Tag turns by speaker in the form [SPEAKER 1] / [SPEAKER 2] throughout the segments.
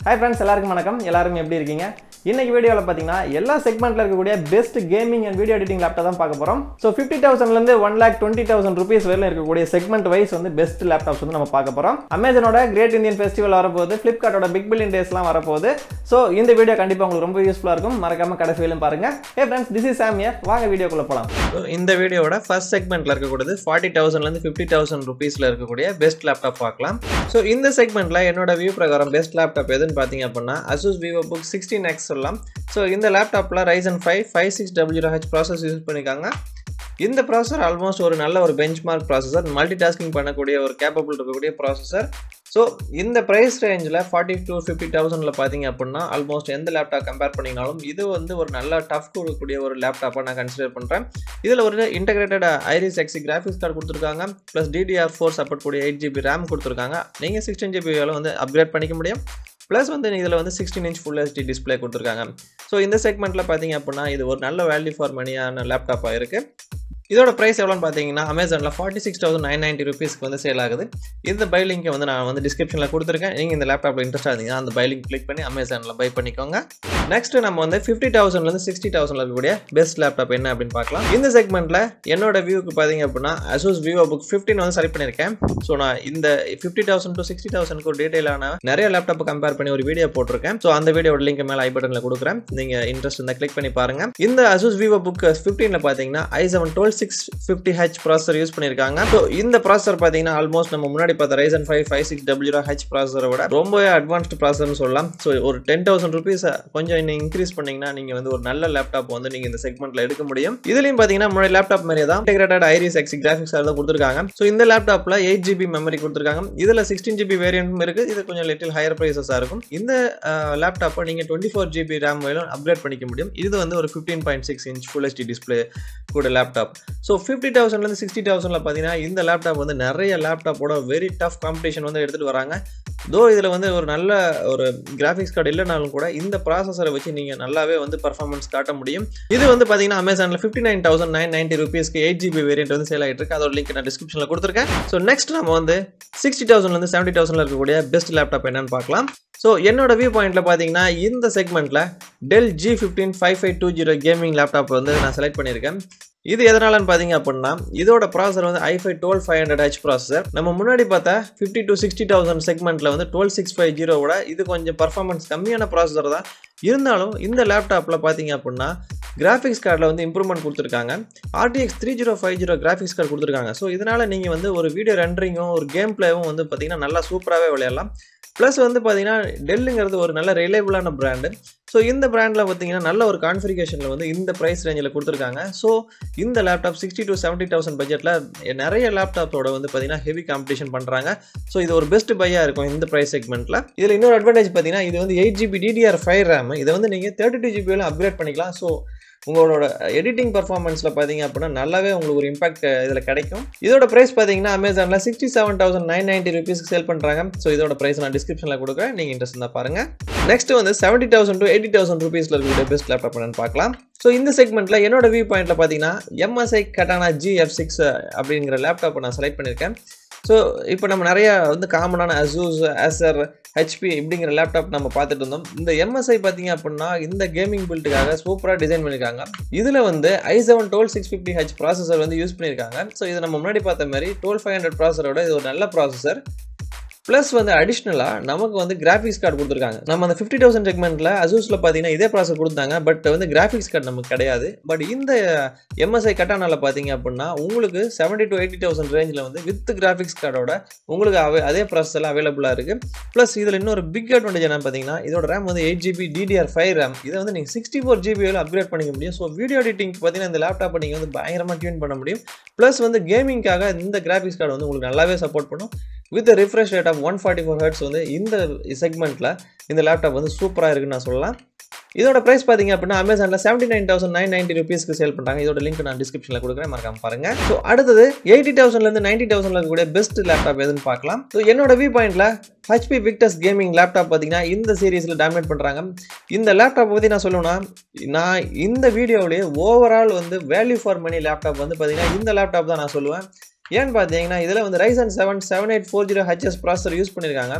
[SPEAKER 1] hi friends எல்லாருக்கும் வணக்கம் எல்லாரும் எப்படி இருக்கீங்க இன்னைக்கு வீடியோவில் பார்த்தீங்கன்னா எல்லா செக்மெண்ட்டில் இருக்கக்கூடிய best gaming and video editing laptop தான் பார்க்க போகிறோம் ஸோ ஃபிஃப்டி தௌசண்ட்லேருந்து one lakh twenty thousand rupees வரையிலும் இருக்கக்கூடிய செக்மெண்ட் வைஸ் வந்து பெஸ்ட் லேப்டாப்ஸ் வந்து நம்ம பார்க்க போகிறோம் அமேசானோட கிரேட் இந்தியன் ஃபெஸ்டிவல் வரப்போகுது ஃப்ளிப்கார்ட்டோட பிக் பில்லியன் டேஸ்லாம் வரப்போகுது ஸோ இந்த வீடியோ கண்டிப்பாக உங்களுக்கு ரொம்ப யூஸ்ஃபுல்லாக இருக்கும் மறக்காம கடைசி வரையிலும் பாருங்க hey friends this is Samiyar வாங்க வீடியோக்குள்ள போகலாம்
[SPEAKER 2] இந்த வீடியோவோட ஃபர்ஸ்ட் செக்மெண்ட்ல இருக்கக்கூடியது ஃபார்ட்டி தௌசண்ட்லேருந்து ஃபிஃப்டி தௌசண்ட் ருபீஸில் இருக்கக்கூடிய பெஸ்ட் லேப்டாப் பார்க்கலாம் ஸோ இந்த செக்மெண்ட்ல என்னோட வியூ பிரகாரம் பெஸ்ட் லேப்டாப் எதுன்னு பார்த்தீங்க அப்படின்னா Asus Vivo book sixteen X சொல்லலாம் ஸோ இந்த லேப்டாப்பில் Ryzen five five six W H process use பண்ணியிருக்காங்க இந்த ப்ராசஸர் ஆல்மோஸ்ட் ஒரு நல்ல ஒரு benchmark processor multitasking பண்ணக்கூடிய ஒரு கேப்பபிள் இருக்கக்கூடிய ப்ராசஸர் ஸோ இந்த ப்ரைஸ் ரேஞ்சில் ஃபார்ட்டி டு ஃபிஃப்டி தௌசண்டில் பார்த்தீங்க அப்படின்னா ஆல்மோஸ்ட் எந்த லேப்டாப் கம்பேர் பண்ணிங்கனாலும் இது வந்து ஒரு நல்ல டஃப் கொடுக்கக்கூடிய ஒரு லேப்டாப்பாக நான் கன்சிடர் பண்ணுறேன் இதில் ஒரு integrated Iris Xe graphics card கொடுத்துருக்காங்க ப்ளஸ் டிடிஆர் ஃபோர் சப்போர்ட் கூடிய எயிட் ஜிபி ரேம் கொடுத்துருக்காங்க நீங்கள் சிக்ஸ்டீன் ஜிபி வந்து அப்கிரேட் பண்ணிக்க முடியும் ப்ளஸ் வந்து இதில் வந்து sixteen inch full HD display கொடுத்துருக்காங்க ஸோ இந்த செக்மெண்ட்டில் பார்த்தீங்க அப்படின்னா இது ஒரு நல்ல வேல்யூ ஃபார் மணியான லேப்டாப்பாக இருக்குது இதோட ப்ரைஸ் எவ்வளோன்னு பார்த்தீங்கன்னா அமேசானில் forty six thousand nine ninety ருபீஸ்க்கு வந்து சேல் ஆகுது இந்த பை லிங்கை வந்து நான் வந்து டிஸ்கிரிப்ஷனில் கொடுத்துருக்கேன் நீங்கள் இந்த லேப்டாப்பில் இன்ட்ரெஸ்ட் இருந்தீங்கன்னா அந்த பை லிங்க் கிளிக் பண்ணி அமேசானில் பை பண்ணிக்கோங்க நெக்ஸ்ட் நம்ம வந்து ஃபிஃப்டி தௌசண்ட்லேருந்து சிக்ஸ்டி தௌசண்ட்ல இருக்கக்கூடிய பெஸ்ட் லேப்டாப் என்ன அப்படின்னு பார்க்கலாம் இந்த செக்மெண்ட்டில் என்னோட வியூக்கு பார்த்தீங்க அப்படின்னா அசூஸ் விவோ புக் ஃபிஃப்டின் வந்து செலக்ட் பண்ணியிருக்கேன் ஸோ நான் இந்த ஃபிஃப்டி தௌசண்ட் டு சிக்ஸ்டி தௌசண்ட்க்கு ஒரு டீட்டெயிலான நிறைய லேப்டாப் கம்பேர் பண்ணி ஒரு வீடியோ போட்டிருக்கேன் ஸோ அந்த வீடியோட லிங்க் மேலே ஐ பட்டனில் கொடுக்குறேன் நீங்கள் இன்ட்ரெஸ்ட் இருந்தால் கிளிக் பண்ணி பாருங்க இந்த அசூஸ் விவோ புக் ஃபிஃப்டீனில் பார்த்தீங்கன்னா ஐ seven twelve six fifty H processor use பண்ணியிருக்காங்க ஸோ இந்த ப்ராசர் பார்த்தீங்கன்னா ஆல்மோஸ்ட் நம்ம முன்னாடி பார்த்த Ryzen five five six W H ப்ராசரை விட ரொம்பவே அட்வான்ஸ்டு ப்ராசர்னு சொல்லலாம் ஸோ ஒரு டென் தௌசண்ட் ருபீஸ் கொஞ்சம் இன்னும் இன்க்ரீஸ் பண்ணீங்கன்னா நீங்கள் வந்து ஒரு நல்ல லேப்டாப் வந்து நீங்கள் இந்த செக்மெண்ட்டில் எடுக்க முடியும் இதுலையும் பார்த்தீங்கன்னா முன்னாடி லேப்டாப் மாதிரியே தான் இன்டெகிரேட்டட் ஐரிஸ் எக்ஸி கிராஃபிக்ஸ் தான் கொடுத்துருக்காங்க ஸோ இந்த லேப்டாப்பில் எயிட் ஜிபி மெமரி கொடுத்துருக்காங்க இதில் சிக்ஸ்டீன் ஜிபி வேரியன்ட்டும் இருக்குது இது கொஞ்சம் லிட்டில் ஹையர் ப்ரைஸஸாக இருக்கும் இந்த லேப்டாப்பை நீங்கள் டுவெண்ட்டி ஃபோர் ஜிபி ரேம் வரையிலும் அப்கிரேட் பண்ணிக்க முடியும் இது வந்து ஒரு fifteen point six inch full HD display கூட லேப்டாப் ஸோ ஃபிஃப்டி தௌசண்ட்லேருந்து சிக்ஸ்டி தௌசண்டில் பார்த்தீங்கன்னா இந்த லேப்டாப் வந்து நிறைய லேப்டாப்போட வெரி டஃப் காம்படிஷன் வந்து எடுத்துகிட்டு வராங்க தோ இதில் வந்து ஒரு நல்ல ஒரு கிராஃபிக்ஸ் கார்டு இல்லைனாலும் கூட இந்த ப்ராசஸரை வச்சு நீங்கள் நல்லாவே வந்து பர்ஃபார்மன்ஸ் காட்ட முடியும் இது வந்து பார்த்தீங்கன்னா அமேசானில் fifty nine thousand nine ninety ருபீஸ்க்கு எயிட் ஜிபி வேரியன்ட் வந்து சேல் ஆகிட்டு இருக்கு அதோட லிங்க் நான் டிஸ்கிரிப்ஷனில் கொடுத்துருக்கேன் ஸோ நெக்ஸ்ட் நம்ம வந்து சிக்ஸ்டி தௌசண்ட்லேருந்து செவன்ட்டி தௌசண்ட்ல இருக்கக்கூடிய பெஸ்ட் லேப்டாப் என்னன்னு பார்க்கலாம் ஸோ என்னோட வியூ பாயிண்ட்டில் பார்த்தீங்கன்னா இந்த செக்மெண்ட்டில் Dell G fifteen five five two zero gaming laptop வந்து நான் செலக்ட் பண்ணியிருக்கேன் இது எதனாலன்னு பார்த்தீங்க அப்படின்னா இதோட ப்ராசர் வந்து i five twelve five hundred H processor நம்ம முன்னாடி பார்த்தா ஃபிஃப்டி டு சிக்ஸ்டி தௌசண்ட் செக்மெண்ட்டில் வந்து டுவெல் சிக்ஸ் ஃபைவ் ஜீரோவோட இது கொஞ்சம் பர்ஃபார்மன்ஸ் கம்மியான ப்ராசஸர் தான் இருந்தாலும் இந்த லேப்டாப்பில் பார்த்தீங்க அப்படின்னா கிராஃபிக்ஸ் கார்டில் வந்து இம்ப்ரூவ்மெண்ட் கொடுத்துருக்காங்க RTX three zero five zero graphics card கொடுத்துருக்காங்க ஸோ இதனால் நீங்கள் வந்து ஒரு வீடியோ ரெண்டரிங்கும் ஒரு கேம் பிளேவும் வந்து பார்த்தீங்கன்னா நல்லா சூப்பராகவே விளையாடலாம் ப்ளஸ் வந்து பார்த்தீங்கன்னா டெல்லுங்கிறது ஒரு நல்ல ரிலேபிளான பிராண்டு ஸோ இந்த பிராண்டில் பார்த்தீங்கன்னா நல்ல ஒரு கான்ஃபிகேஷனில் வந்து இந்த ப்ரைஸ் ரேஞ்சில் கொடுத்துருக்காங்க ஸோ இந்த laptop sixty to seventy thousand பட்ஜெட்டில் நிறைய லேப்டாப்போட வந்து பார்த்தீங்கன்னா ஹெவி காம்படிஷன் பண்ணுறாங்க ஸோ இது ஒரு பெஸ்ட் பையாக இருக்கும் இந்த ப்ரைஸ் செக்மெண்ட்டில் இதில் இன்னொரு அட்வான்டேஜ் பார்த்தீங்கன்னா இது வந்து eight GB DDR five RAM இதை வந்து நீங்கள் தேர்ட்டி டூ ஜிபியில் அப்கிரேட் பண்ணிக்கலாம் ஸோ உங்களோட எடிட்டிங் பர்ஃபார்மன்ஸில் பார்த்தீங்க அப்படின்னா நல்லாவே உங்களுக்கு ஒரு இம்பாக்ட் இதில் கிடைக்கும் இதோட ப்ரைஸ் பார்த்தீங்கன்னா அமேசானில் sixty seven thousand nine ninety ருபீஸ்க்கு சேல் பண்ணுறாங்க ஸோ இதோட ப்ரைஸ் நான் டிஸ்கிரிப்ஷனில் கொடுக்குறேன் நீங்கள் இன்ட்ரெஸ்ட் இருந்தால் பாருங்கள் நெக்ஸ்ட் வந்து seventy thousand to eighty thousand ருபீஸில் இருக்கக்கூடிய பெஸ்ட் லேப்டாப் என்னன்னு பார்க்கலாம் ஸோ இந்த செக்மெண்ட்டில் என்னோட வியூ பாயிண்ட்டில் பார்த்தீங்கன்னா MSI Katana G F six அப்படிங்கிற லேப்டாப்பை நான் செலக்ட் பண்ணியிருக்கேன் ஸோ இப்போ நம்ம நிறைய வந்து காமனான அசூஸ் ஆசர் ஹெச்பி இப்படிங்கிற லேப்டாப் நம்ம பார்த்துட்டு இருந்தோம் இந்த எம்எஸ்ஐ பார்த்தீங்க அப்படின்னா இந்த கேமிங் பில்ட்டுக்காக சூப்பராக டிசைன் பண்ணியிருக்காங்க இதில் வந்து i seven twelve six fifty H processor வந்து யூஸ் பண்ணியிருக்காங்க ஸோ இது நம்ம முன்னாடி பார்த்த மாதிரி டுவெல் ஃபைவ் ஹண்ட்ரட் ப்ராசரோட இது ஒரு நல்ல ப்ராசஸர் ப்ளஸ் வந்து அடிஷ்னலாக நமக்கு வந்து கிராஃபிக்ஸ் கார்டு கொடுத்துருக்காங்க நம்ம அந்த ஃபிஃப்டி தௌசண்ட் செக்மெண்ட்டில் அசூஸில் பார்த்தீங்கன்னா இதே ப்ராசஸ் கொடுத்தாங்க பட் வந்து கிராஃபிக்ஸ் கார்டு நமக்கு கிடையாது பட் இந்த எம்எஸ்ஐ கட்டானால பார்த்தீங்க அப்படின்னா உங்களுக்கு செவன்ட்டி டு எயிட்டி தௌசண்ட் ரேஞ்சில் வந்து வித் கிராஃபிக்ஸ் கார்டோட உங்களுக்கு அவே அதே ப்ராசஸில் அவைலபிளாக இருக்குது ப்ளஸ் இதில் இன்னொரு பிக் அட்வான்டேஜ் என்ன பார்த்தீங்கன்னா இதோட ரேம் வந்து eight GB DDR five RAM இதை வந்து நீங்கள் சிக்ஸ்டி ஃபோர் ஜிபியில் அப்கிரேட் பண்ணிக்க முடியும் ஸோ வீடியோ எடிட்டிங் பார்த்தீங்கன்னா இந்த லேப்டாப்பை நீங்கள் வந்து பயங்கரமாக டியூன் பண்ண முடியும் ப்ளஸ் வந்து கேமிங்காக இந்த கிராஃபிக்ஸ் கார்டு வந்து உங்களுக்கு நல்லாவே சப்போர்ட் பண்ணும் with refresh rate of one forty four hertz வந்து இந்த செக்மெண்ட்டில் இந்த லேப்டாப் வந்து சூப்பராக இருக்குன்னு நான் சொல்லலாம் இதோட ப்ரைஸ் பார்த்தீங்க அப்படின்னா அமேசானில் seventy nine thousand nine ninety ருபீஸ்க்கு சேல் பண்ணுறாங்க இதோட லிங்க் நான் டிஸ்கிரிப்ஷனில் கொடுக்குறேன் மறக்காம பாருங்க ஸோ அடுத்தது எயிட்டி தௌசண்ட்லேருந்து நைன்ட்டி தௌசண்ட்ல இருக்கக்கூடிய பெஸ்ட் லேப்டாப் எதுன்னு பார்க்கலாம் ஸோ என்னோட வியூ பாயிண்ட்ல ஹெச்பி விக்டஸ் கேமிங் லேப்டாப் பார்த்தீங்கன்னா இந்த சீரீஸில் டாமினேட் பண்ணுறாங்க இந்த லேப்டாப் பற்றி நான் சொல்லணும்னா நான் இந்த வீடியோவிலேயே ஓவரால் வந்து வேல்யூ ஃபார் மணி லேப்டாப் வந்து பார்த்தீங்கன்னா இந்த லேப்டாப் தான் நான் சொல்லுவேன் ஏன்னு பார்த்தீங்கன்னா இதில் வந்து Ryzen seven seven eight four zero HS processor use பண்ணியிருக்காங்க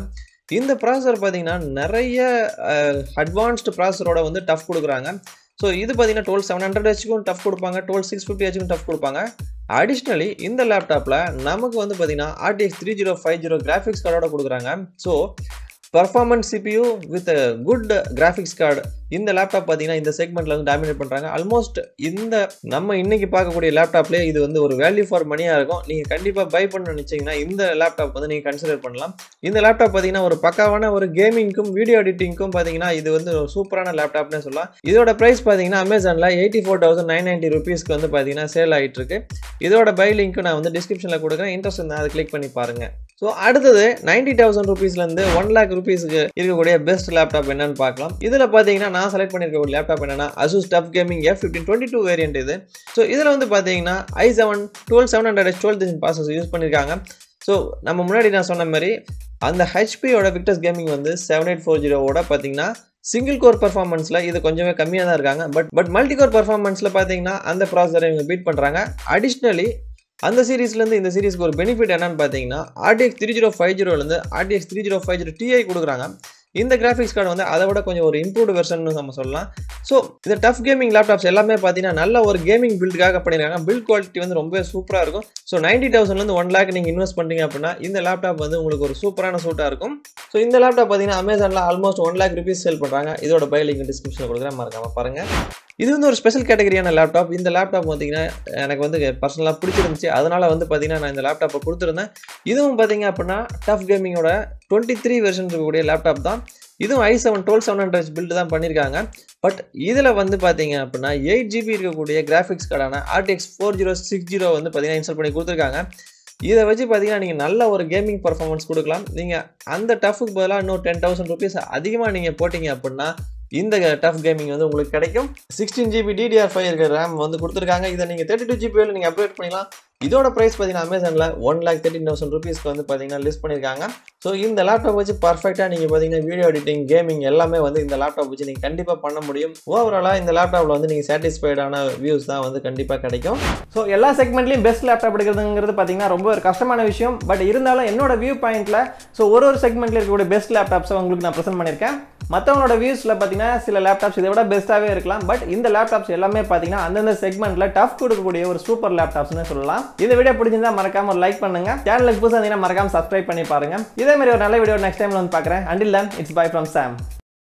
[SPEAKER 2] இந்த ப்ராசஸர் பார்த்தீங்கன்னா நிறைய அட்வான்ஸ்டு ப்ராசஸரோட வந்து டஃப் கொடுக்குறாங்க ஸோ இது பார்த்தீங்கன்னா டுவெல் செவன் ஹண்ட்ரட் ஹெச்சுக்கும் டஃப் கொடுப்பாங்க டுவெல் சிக்ஸ் ஃபிஃப்டி ஹெச்சுக்கும் டஃப் கொடுப்பாங்க அடிஷ்னலி இந்த லேப்டாப்பில் நமக்கு வந்து பார்த்தீங்கன்னா RTX three zero five zero graphics கார்டோட கொடுக்குறாங்க so performance CPU with good graphics card இந்த லேப்டாப் பார்த்தீங்கன்னா இந்த செக்மெண்ட்ல வந்து டாமினேட் பண்ணுறாங்க ஆல்மோஸ்ட் இந்த நம்ம இன்னைக்கு பார்க்கக்கூடிய லேப்டாப்லேயே இது வந்து ஒரு வேல்யூ ஃபார் மணியாக இருக்கும் நீங்கள் கண்டிப்பாக பை பண்ண நினச்சிங்கன்னா இந்த லேப்டாப் வந்து நீங்கள் கன்சிடர் பண்ணலாம் இந்த லேப்டாப் பார்த்தீங்கன்னா ஒரு பக்காவான ஒரு கேமிங்க்கும் வீடியோ எடிட்டிங்க்கும் பார்த்தீங்கன்னா இது வந்து ஒரு சூப்பரான லேப்டாப்னே சொல்லலாம் இதோட ப்ரைஸ் பார்த்தீங்கன்னா அமேசானில் eighty four thousand nine ninety ருபீஸ்க்கு வந்து பார்த்தீங்கன்னா சேல் ஆகிட்டு இருக்கு இதோட பை லிங்க்கு நான் வந்து டிஸ்கிரிப்ஷனில் கொடுக்குறேன் இன்ட்ரெஸ்ட் இருந்தால் அதை கிளிக் பண்ணி பாருங்க ஸோ அடுத்தது நைன்டி தௌசண்ட் ருபீஸ்லேருந்து ஒன் லேக் ருபீஸ்க்கு இருக்கக்கூடிய பெஸ்ட் லேப்டாப் என்னன்னு பார்க்கலாம் இதில் பார்த்தீங்கன்னா நான் செலக்ட் பண்ணியிருக்க ஒரு லேப்டாப் என்னன்னா Asus TUF gaming F fifteen twenty two variant இது ஸோ இதில் வந்து பார்த்தீங்கன்னா ஐ seven twelve seven hundred twelve thousand processor use பண்ணியிருக்காங்க ஸோ நம்ம முன்னாடி நான் சொன்ன மாதிரி அந்த ஹெச்பியோட விக்டர்ஸ் கேமிங் வந்து செவன் எயிட் ஃபோர் ஜீரோவோட பார்த்தீங்கன்னா சிங்கிள் கோர் பர்ஃபார்மன்ஸில் இது கொஞ்சமே கம்மியாக தான் இருக்காங்க பட் பட் மல்டி கோர் பர்ஃபார்மன்ஸில் பார்த்தீங்கன்னா அந்த ப்ராசஸரை இவங்க பீட் பண்ணுறாங்க அடிஷ்னலி அந்த சீரீஸ்லேருந்து இந்த சீரீஸ்க்கு ஒரு பெனிஃபிட் என்னன்னு பார்த்தீங்கன்னா ஆர்டிஎக்ஸ் த்ரீ ஜீரோ ஃபைவ் ஜீரோலேருந்து RTX three zero five zero Ti கொடுக்குறாங்க இந்த கிராஃபிக்ஸ் கார்டு வந்து அதை விட கொஞ்சம் ஒரு இம்ப்ரூவ்டு வெர்ஷன் நம்ம சொல்லலாம் ஸோ இந்த டஃப் கேமிங் லேப்டாப்ஸ் எல்லாமே பார்த்தீங்கன்னா நல்ல ஒரு கேமிங் பில்டுக்காக பண்ணியிருக்காங்க பில்ட் குவாலிட்டி வந்து ரொம்ப சூப்பராக இருக்கும் ஸோ நைன்டி தௌசண்ட்லேருந்து ஒன் லேக் நீங்கள் இன்வெஸ்ட் பண்ணுறீங்க அப்படின்னா இந்த லேப்டாப் வந்து உங்களுக்கு ஒரு சூப்பரான சூட்டாக இருக்கும் ஸோ இந்த லேப்டாப் பார்த்தீங்கன்னா அமேசானில் almost one lakh rupees sale பண்ணுறாங்க இதோட பை லிங்க் டிஸ்கிரிப்ஷனில் கொடுக்குறேன் மறக்காம பாருங்கள் இது வந்து ஒரு ஸ்பெஷல் கேட்டகரியான லேப்டாப் இந்த லேப்டாப் பார்த்தீங்கன்னா எனக்கு வந்து பர்சனலாக பிடிச்சிருந்துச்சு அதனால வந்து பார்த்தீங்கன்னா நான் இந்த லேப்டாப்பை கொடுத்துருந்தேன் இதுவும் பார்த்தீங்க அப்படின்னா டஃப் கேமிங்கோட டுவெண்ட்டி த்ரீ வெர்ஷன் இருக்கக்கூடிய லேப்டாப் தான் இதுவும் i seven twelve seven hundred build தான் பண்ணியிருக்காங்க பட் இதில் வந்து பார்த்தீங்க அப்படின்னா எயிட் ஜிபி இருக்கக்கூடிய கிராஃபிக்ஸ் கார்டான RTX four zero six zero வந்து பார்த்தீங்கன்னா இன்ஸ்டால் பண்ணி கொடுத்துருக்காங்க இதை வச்சு பார்த்தீங்கன்னா நீங்கள் நல்ல ஒரு கேமிங் பர்ஃபார்மன்ஸ் கொடுக்கலாம் நீங்கள் அந்த டஃபுக்கு பதிலாக இன்னும் டென் தௌசண்ட் ருபீஸ் அதிகமாக நீங்கள் போட்டிங்க அப்படின்னா இந்த டஃப் கேமிங் வந்து உங்களுக்கு கிடைக்கும் சிக்ஸ்டீன் ஜிபி டிடிஆர் ஃபைவ் இருக்கிற ரேம் வந்து கொடுத்துருக்காங்க இதை நீங்கள் தேர்ட்டி டூ ஜிபி நீங்கள் அப்டேட் பண்ணிக்கலாம் இதோட ப்ரைஸ் பார்த்தீங்கன்னா அமேசானில் ஒன் லேக் தேர்ட்டின் தௌசண்ட் ருபீஸ்க்கு வந்து பார்த்தீங்கன்னா லிஸ்ட் பண்ணியிருக்காங்க ஸோ இந்த லேப்டாப் வச்சு பர்ஃபெக்டாக நீங்கள் பார்த்தீங்கன்னா வீடியோ எடிட்டிங் கேமிங் எல்லாமே வந்து இந்த லேப்டாப் வச்சு நீங்கள் கண்டிப்பாக பண்ண முடியும் ஓவராலாக இந்த லேப்டாப்பில் வந்து நீங்கள் சாட்டிஸ்ஃபைடான வியூஸ் தான் வந்து கண்டிப்பாக கிடைக்கும்
[SPEAKER 1] ஸோ எல்லா செக்மெண்ட்லையும் பெஸ்ட் லேப்டாப் எடுக்கிறதுங்கிறது பார்த்தீங்கன்னா ரொம்ப ஒரு கஷ்டமான விஷயம் பட் இருந்தாலும் என்னோட வியூ பாயிண்ட்டில் ஸோ ஒரு ஒரு செக்மெண்ட்டில் இருக்கக்கூடிய பெஸ்ட் லேப்டாப்ஸை உங்களுக்கு நான் ப்ரெசென்ட் பண்ணியிருக்கேன் மற்றவங்களோட வியூஸில் பார்த்தீங்கன்னா சில லேப்டாப்ஸ் இதை விட பெஸ்ட்டாகவே இருக்கலாம் பட் இந்த லேப்டாப்ஸ் எல்லாமே பார்த்தீங்கன்னா அந்தந்த செக்மெண்ட்டில் டஃப் கொடுக்கக்கூடிய ஒரு சூப்பர் லேப்டாப்ஸ்னு சொல்லலாம் இந்த வீடியோ பிடிச்சிருந்தா மறக்காம ஒரு லைக் பண்ணுங்க சேனலுக்கு புதுசாக இருந்தீங்கன்னா மறக்காம சப்ஸ்கிரைப் பண்ணி பாருங்க இதே மாதிரி ஒரு நல்ல வீடியோ நெக்ஸ்ட் டைம்ல வந்து பார்க்குறேன் until then it's bye from Sam